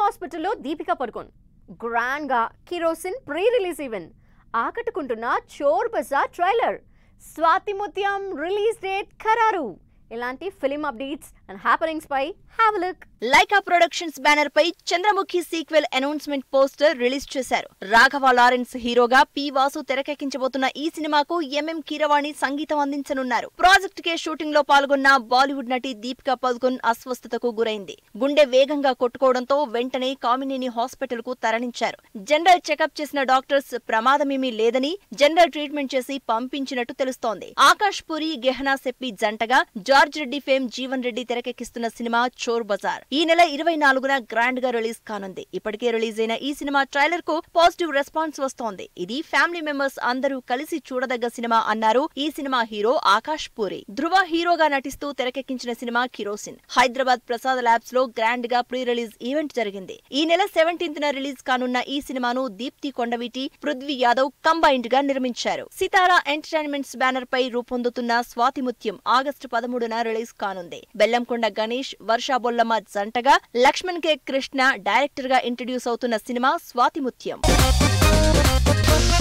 హాస్పిటల్లో దీపికా పడుకోన్ గ్రాండ్ గా Kerosene pre release event ఆకట్టుకుంటున్న Chor Bazaar trailer Swathi Muthyam release date ఖరారు ఇలాంటి ఫిలిం అప్డేట్స్ అండ్ హ్యాపనింగ్స్ పై have look Lyca productions banner పై Chandramukhi sequel announcement poster release చేశారు రాఘవ లారెన్స్ హీరోగా పి వాసు తెరకెక్కించబోతున్న ఈ సినిమాకు ఎంఎం కీరవాణి సంగీతం అందించనున్నారు ప్రాజెక్ట్ కే షూటింగ్ లో పాల్గొన్న బాలీవుడ్ నటి దీపికా పదుకొన్ అస్వస్థతకు గురైంది గుండె వేగంగా కొట్టుకోవడంతో వెంటనే కామినేని హాస్పిటల్ కు తరలించారు జనరల్ చెకప్ చేసిన డాక్టర్స్ ప్రమాదమేమీ లేదని జనరల్ ట్రీట్మెంట్ చేసి పంపించినట్టు తెలుస్తోంది ఆకాష్ పురి గెహనా సెప్పి జంటగా జార్జ్ రెడ్డి ఫేమ్ జీవన్ రెడ్డి తెరకెక్కిస్తున్న సినిమా చోర్ బజార్ ఈ నెల ఇరవై నాలుగున గ్రాండ్ గా రిలీజ్ కానుంది ఇప్పటికే రిలీజ్ అయిన ఈ సినిమా ట్రైలర్ కు పాజిటివ్ రెస్పాన్స్ వస్తోంది ఇది ఫ్యామిలీ మెంబర్స్ అందరూ కలిసి చూడదగ్గ సినిమా అన్నారు ఈ సినిమా హీరో ఆకాష్ పూరి ధృవ హీరోగా నటిస్తూ తెరకెక్కించిన సినిమా కిరోసిన్ హైదరాబాద్ ప్రసాద్ ల్యాబ్స్ లో గ్రాండ్ గా ప్రీ రిలీజ్ ఈవెంట్ జరిగింది ఈ నెల సెవెంటీన్త్ న రిలీజ్ కానున్న ఈ సినిమాను దీప్తి కొండవీటి పృథ్వీ యాదవ్ కంబైన్డ్ గా నిర్మించారు సితారా ఎంటర్టైన్మెంట్స్ బ్యానర్ పై రూపొందుతున్న స్వాతిముత్యం ఆగస్టు పదమూడున రిలీజ్ కానుంది బెల్లంకొండ గణేష్ వర్షా బొల్లమ్మ జంటగా లక్ష్మణ్ కే కృష్ణ డైరెక్టర్ గా ఇంట్రడ్యూస్ అవుతున్న సినిమా స్వాతిముత్యం